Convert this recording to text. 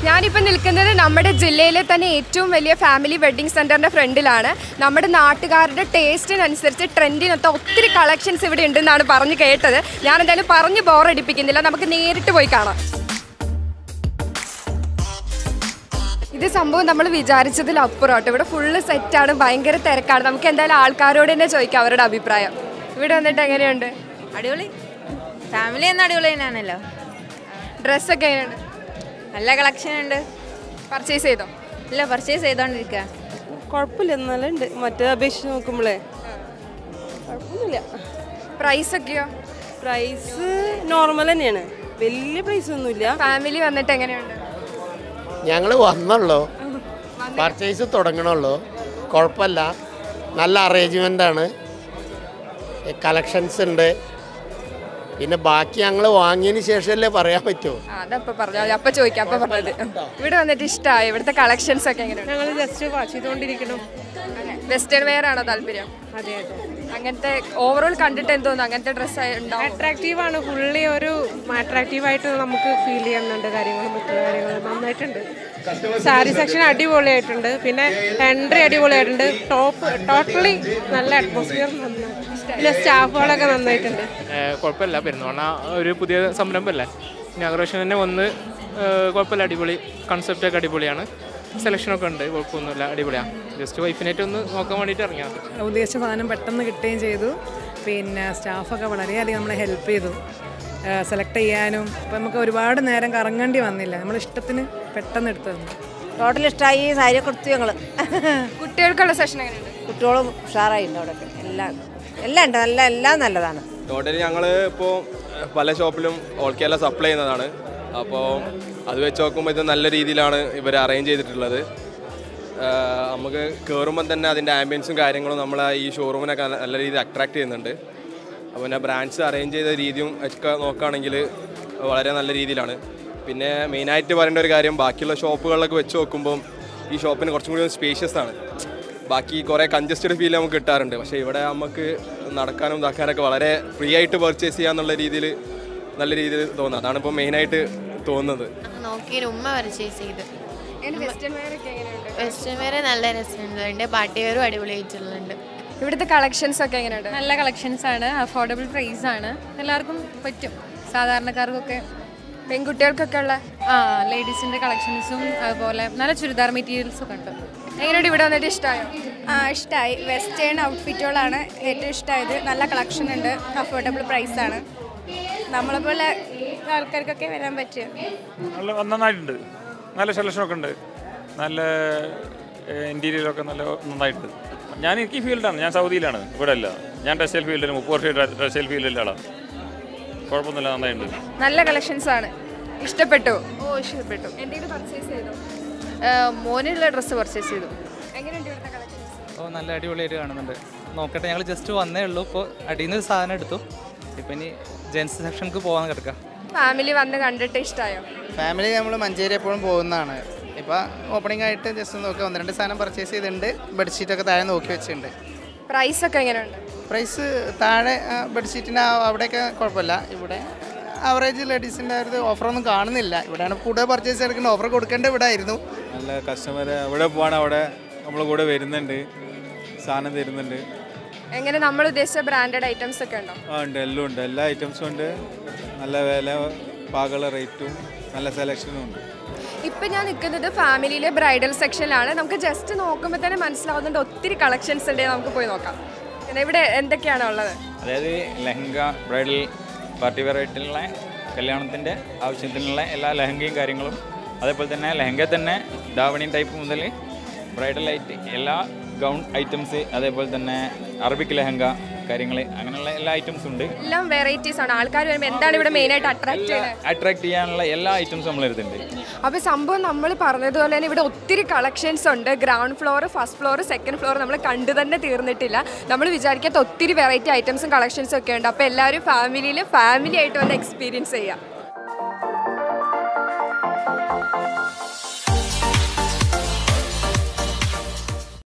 ഞാനിപ്പോൾ നിൽക്കുന്നത് നമ്മുടെ ജില്ലയിലെ തന്നെ ഏറ്റവും വലിയ ഫാമിലി വെഡ്ഡിംഗ് സെൻറ്ററിൻ്റെ ഫ്രണ്ടിലാണ് നമ്മുടെ നാട്ടുകാരുടെ ടേസ്റ്റിനനുസരിച്ച് ട്രെൻഡിനൊത്ത ഒത്തിരി കളക്ഷൻസ് ഇവിടെ ഉണ്ടെന്നാണ് പറഞ്ഞ് കേട്ടത് ഞാൻ എന്തായാലും പറഞ്ഞ് ബോറടിപ്പിക്കുന്നില്ല നമുക്ക് നേരിട്ട് പോയി കാണാം ഇത് സംഭവം നമ്മൾ വിചാരിച്ചതിൽ അപ്പുറമാട്ടോ ഇവിടെ ഫുള്ള് സെറ്റാണ് ഭയങ്കര തിരക്കാണ് നമുക്ക് എന്തായാലും ആൾക്കാരോട് തന്നെ ചോദിക്കാം അവരുടെ അഭിപ്രായം ഇവിടെ വന്നിട്ട് എങ്ങനെയുണ്ട് അടിപൊളി ഫാമിലി എന്ന അടിപൊളി തന്നെയാണല്ലോ ഡ്രസ്സൊക്കെ എങ്ങനെയുണ്ട് നല്ല കളക്ഷൻ ഉണ്ട് പർച്ചേസ് ചെയ്തോ ഇല്ല പർച്ചേസ് ചെയ്തോണ്ടിരിക്കുക കുഴപ്പമില്ല എന്നാലും ഉണ്ട് മറ്റേ അപേക്ഷിച്ച് നോക്കുമ്പോഴേ കുഴപ്പമൊന്നുമില്ല പ്രൈസ് ഒക്കെയോ പ്രൈസ് നോർമൽ തന്നെയാണ് വലിയ പ്രൈസ് ഒന്നുമില്ല ഫാമിലി വന്നിട്ട് എങ്ങനെയുണ്ട് ഞങ്ങൾ വന്നുള്ളൂ പർച്ചേസ് തുടങ്ങണുള്ളൂ കുഴപ്പമില്ല നല്ല അറേഞ്ച്മെൻ്റ് ആണ് കളക്ഷൻസ് ഉണ്ട് പിന്നെ ബാക്കി ഞങ്ങൾ വാങ്ങിയതിന് ശേഷമല്ലേ പറയാൻ പറ്റുമോ ആ, അതപ്പൊ പറഞ്ഞു അപ്പൊ ചോദിക്കാം അപ്പൊ പറഞ്ഞത് ഇവിടെ വന്നിട്ട് ഇഷ്ടമായി ഇവിടുത്തെ കളക്ഷൻസ് ഒക്കെ എങ്ങനെയുണ്ട് ഞങ്ങൾ ജസ്റ്റ് വാച്ച് ചെയ്തുകൊണ്ടിരിക്കണം വെസ്റ്റേൺ വെയർ ആണോ താല്പര്യം അതെ അതെ അങ്ങനത്തെ ഓവറോൾ കണ്ടിട്ട് എന്തോന്നു അങ്ങനത്തെ ഡ്രസ്സ് ഉണ്ടാവും അട്രാക്റ്റീവ് ആണ് ഫുള്ളി ഒരു അട്രാക്റ്റീവ് ആയിട്ട് നമുക്ക് ഫീൽ ചെയ്യുന്നുണ്ട് കാര്യങ്ങൾ മറ്റുള്ള കാര്യങ്ങൾ നന്നായിട്ടുണ്ട് സാരി സെക്ഷൻ അടിപൊളിയായിട്ടുണ്ട് പിന്നെ എൻട്രി അടിപൊളിയായിട്ടുണ്ട് ടോപ്പ് ടോട്ടലി നല്ല അറ്റ്മോസ്ഫിയർ നന്നായി പിന്നെ സ്റ്റാഫുകളൊക്കെ നന്നായിട്ടുണ്ട് ഏഹ് കുഴപ്പമില്ല പെരുന്നോണ ഒരു പുതിയ സംരംഭമല്ലേ ഇനാഗ്രേഷൻ തന്നെ വന്ന് ഏഹ് കുഴപ്പമില്ല അടിപൊളി കൺസെപ്റ്റൊക്കെ അടിപൊളിയാണ് സെലക്ഷനൊക്കെ ഉണ്ട് കുഴപ്പമൊന്നുമില്ല അടിപൊളിയാണ് ജസ്റ്റ് വൈഫിനായിട്ട് ഒന്ന് നോക്കാൻ വേണ്ടിയിട്ട് ഇറങ്ങിയത് ഉദ്ദേശിച്ച സാധനം പെട്ടെന്ന് കിട്ടുകയും ചെയ്തു പിന്നെ സ്റ്റാഫൊക്കെ വളരെയധികം നമ്മളെ ഹെൽപ്പ് ചെയ്തു സെലക്ട് ചെയ്യാനും ഇപ്പം നമുക്ക് ഒരുപാട് നേരം കറങ്ങേണ്ടി വന്നില്ല നമ്മൾ ഇഷ്ടത്തിന് പെട്ടെന്ന് എടുത്തു തന്നു ടോട്ടൽ ഇഷ്ടമായി സാരി കൊടുത്തു ഞങ്ങൾ കുട്ടികൾക്കുള്ള സെഷൻ എങ്ങനെയുണ്ട് കുട്ടികളും ഉഷാറായിട്ടുണ്ട് അവിടെയൊക്കെ എല്ലാം എല്ലാം ഉണ്ട് നല്ല എല്ലാം നല്ലതാണ് ടോട്ടലി ഞങ്ങൾ ഇപ്പോൾ പല ഷോപ്പിലും ഓൾ കേരള സപ്ലൈ ചെയ്യുന്നതാണ് അപ്പോൾ അത് വെച്ച് നോക്കുമ്പോൾ ഇത് നല്ല രീതിയിലാണ് ഇവർ അറേഞ്ച് ചെയ്തിട്ടുള്ളത് ആഹ് നമുക്ക് കയറുമ്പം തന്നെ അതിൻ്റെ ആംബിയൻസും കാര്യങ്ങളും നമ്മളെ ഈ ഷോറൂമിനൊക്കെ നല്ല- നല്ല രീതിയിൽ അട്രാക്ട് ചെയ്യുന്നുണ്ട് അപ്പോൾ പിന്നെ ബ്രാൻഡ്സ് അറേഞ്ച് ചെയ്ത രീതിയും ഒക്കെ നോക്കുകയാണെങ്കിൽ വളരെ നല്ല രീതിയിലാണ് പിന്നെ മെയിനായിട്ട് പറയേണ്ട ഒരു കാര്യം ബാക്കിയുള്ള ഷോപ്പുകളിലൊക്കെ വെച്ച് നോക്കുമ്പം ഈ ഷോപ്പിന് കുറച്ചും കൂടി സ്പേഷ്യസ് ആണ് ബാക്കി കുറേ കൺജസ്റ്റഡ് ഫീൽ നമുക്ക് കിട്ടാറുണ്ട് പക്ഷേ ഇവിടെ നമുക്ക് നടക്കാനും ഇതാക്കാനൊക്കെ വളരെ ഫ്രീ ആയിട്ട് പർച്ചേസ് ചെയ്യാന്നുള്ള രീതിയിൽ നല്ല രീതിയിൽ തോന്നുന്നത് അതാണ് ഇപ്പോൾ മെയിനായിട്ട് തോന്നുന്നത് നോക്കി ഉമ്മ പർച്ചേസ് ചെയ്ത് വെസ്റ്റേൺ വെയർ ഒക്കെ എങ്ങനെയുണ്ട് വെസ്റ്റേൺ വെയർ നല്ല രസമുണ്ട് പാർട്ടി വെയറും അടിപൊളിയായിട്ടുള്ളുണ്ട് ഇവിടുത്തെ കളക്ഷൻസ് ഒക്കെ എങ്ങനെയുണ്ട് നല്ല കളക്ഷൻസ് ആണ് അഫോർഡബിൾ പ്രൈസ് ആണ് എല്ലാവർക്കും പറ്റും സാധാരണക്കാർക്കൊക്കെ പെൺകുട്ടികൾക്കൊക്കെ ഉള്ള ആ ലേഡീസിൻ്റെ കളക്ഷൻസും അതുപോലെ നല്ല ചുരിദാർ മെറ്റീരിയൽസ് ഒക്കെ ഉണ്ട് എങ്ങനെയുണ്ട് ഇവിടെ വന്നിട്ട് ഇഷ്ടമായോ ആ ഇഷ്ടമായി വെസ്റ്റേൺ ഔട്ട്ഫിറ്റുകളാണ് ഏറ്റവും ഇഷ്ടമായത് നല്ല കളക്ഷൻ ഉണ്ട് അഫോർഡബിൾ പ്രൈസാണ് നമ്മളെപ്പോലെ ആൾക്കാർക്കൊക്കെ വരാൻ പറ്റുക നല്ല നന്നായിട്ടുണ്ട് നല്ല സെലക്ഷനൊക്കെ ഉണ്ട് നല്ല ഇൻറ്റീരിയലൊക്കെ നല്ല നന്നായിട്ടുണ്ട് ഞാൻ എനിക്ക് ഈ ഫീൽഡാണ് ഞാൻ സൗദിയിലാണ് ഇവിടെ അല്ല ഞാൻ ടെക്സ്റ്റൈൽ ഫീൽഡിൽ മുപ്പത് വർഷം ടെക്സ്റ്റൈൽ ഫീൽഡിലെ ആളാണ് കുഴപ്പമൊന്നുമില്ല നന്നായിട്ടുണ്ട് നല്ല കളക്ഷൻസ് ആണ് ഇഷ്ടപ്പെട്ടു ഓ ഇഷ്ടപ്പെട്ടു എന്തെങ്കിലും പർച്ചേസ് ചെയ്തോ മോനുള്ള ഡ്രസ്സ് പർച്ചേസ് ചെയ്തു എങ്ങനെയുണ്ട് ഇവിടുത്തെ കളക്ഷൻസ് ഓ നല്ല അടിപൊളിയായിട്ട് കാണുന്നുണ്ട് നോക്കട്ടെ ഞങ്ങൾ ജസ്റ്റ് വന്നേ ഉള്ളൂ ഇപ്പോൾ അടിയിൽ നിന്ന് ഒരു സാധനം എടുത്തു ഇപ്പം ഇനി ജെൻസ് സെക്ഷനിക്ക് പോകാൻ കിടക്കാം ഫാമിലി വന്ന് കണ്ടിട്ട് ഇഷ്ടമായോ ഫാമിലി നമ്മൾ മഞ്ചേരി എപ്പോഴും പോകുന്നതാണ് ഇപ്പോൾ ഓപ്പണിംഗ് ആയിട്ട് ജസ്റ്റ് നോക്കി ഒന്ന് രണ്ട് സാധനം പർച്ചേസ് ചെയ്തിട്ടുണ്ട് ബെഡ്ഷീറ്റൊക്കെ താഴെ നോക്കി വെച്ചിട്ടുണ്ട് പ്രൈസ് ഒക്കെ എങ്ങനെയുണ്ട് പ്രൈസ് താഴെ ആ, ബെഡ്ഷീറ്റിന് ആ- അവിടെയൊക്കെ കുഴപ്പമില്ല ഇവിടെ ആവറേജ് ലേഡീസിൻ്റെ ഒരു ഓഫറൊന്നും കാണുന്നില്ല ഇവിടെയാണ് കൂടുതൽ പർച്ചേസ് എടുക്കുന്നത് ഓഫർ കൊടുക്കേണ്ട ഇവിടെ ആയിരുന്നു നല്ല കസ്റ്റമർ എവിടെ പോവാണ് അവിടെ നമ്മളെ കൂടെ വരുന്നുണ്ട് സാധനം തരുന്നുണ്ട് എങ്ങനെ നമ്മൾ ഉദ്ദേശിച്ച ബ്രാൻഡഡ് ഐറ്റംസ് ഒക്കെ ഉണ്ടോ ആ ഉണ്ട് എല്ലാം ഉണ്ട് എല്ലാ ഐറ്റംസും ഉണ്ട് നല്ല വില പാകമുള്ള റേറ്റും നല്ല സെലക്ഷനും ഉണ്ട് ഇപ്പം ഞാൻ നിൽക്കുന്നത് ഫാമിലിയിലെ ബ്രൈഡൽ സെക്ഷനിലാണ് നമുക്ക് ജസ്റ്റ് നോക്കുമ്പോൾ തന്നെ മനസ്സിലാവുന്നുണ്ട് ഒത്തിരി കളക്ഷൻസ് ഉണ്ട് നമുക്ക് പോയി നോക്കാം പിന്നെ ഇവിടെ എന്തൊക്കെയാണ് ഉള്ളത് അതായത് ലെഹങ്ക ബ്രൈഡൽ പാർട്ടി വെയർ ആയിട്ടുള്ള കല്യാണത്തിൻ്റെ ആവശ്യത്തിനുള്ള എല്ലാ ലെഹങ്കയും കാര്യങ്ങളും അതേപോലെ തന്നെ ലെഹങ്ക തന്നെ ദാവണി ടൈപ്പ് മുതൽ ബ്രൈഡൽ ആയിട്ട് എല്ലാ ഗൗൺ ഐറ്റംസ് അതേപോലെ തന്നെ അറബിക് ലെഹങ്ക കാര്യങ്ങൾ അങ്ങനെയുള്ള എല്ലാ ഐറ്റംസും ഉണ്ട് എല്ലാം വെറൈറ്റീസ് ആണ് ആൾക്കാർ വരുമ്പോൾ എന്താണ് ഇവിടെ മെയിനായിട്ട് അട്രാക്ട് ചെയ്യുന്നത് അട്രാക്ട് ചെയ്യാനുള്ള എല്ലാ ഐറ്റംസും നമ്മൾ എടുത്തിട്ടുണ്ട് അപ്പോൾ സംഭവം നമ്മൾ പറഞ്ഞതുപോലെ തന്നെ ഇവിടെ ഒത്തിരി കളക്ഷൻസ് ഉണ്ട് ground floor first floor second floor നമ്മൾ കണ്ടു തന്നെ തീർന്നിട്ടില്ല നമ്മൾ വിചാരിക്കാത്ത ഒത്തിരി വെറൈറ്റി ഐറ്റംസും കളക്ഷൻസും ഒക്കെ ഉണ്ട് അപ്പോൾ എല്ലാവരും ഫാമിലിയിൽ ഫാമിലി ആയിട്ട് വന്ന് എക്സ്പീരിയൻസ് ചെയ്യാം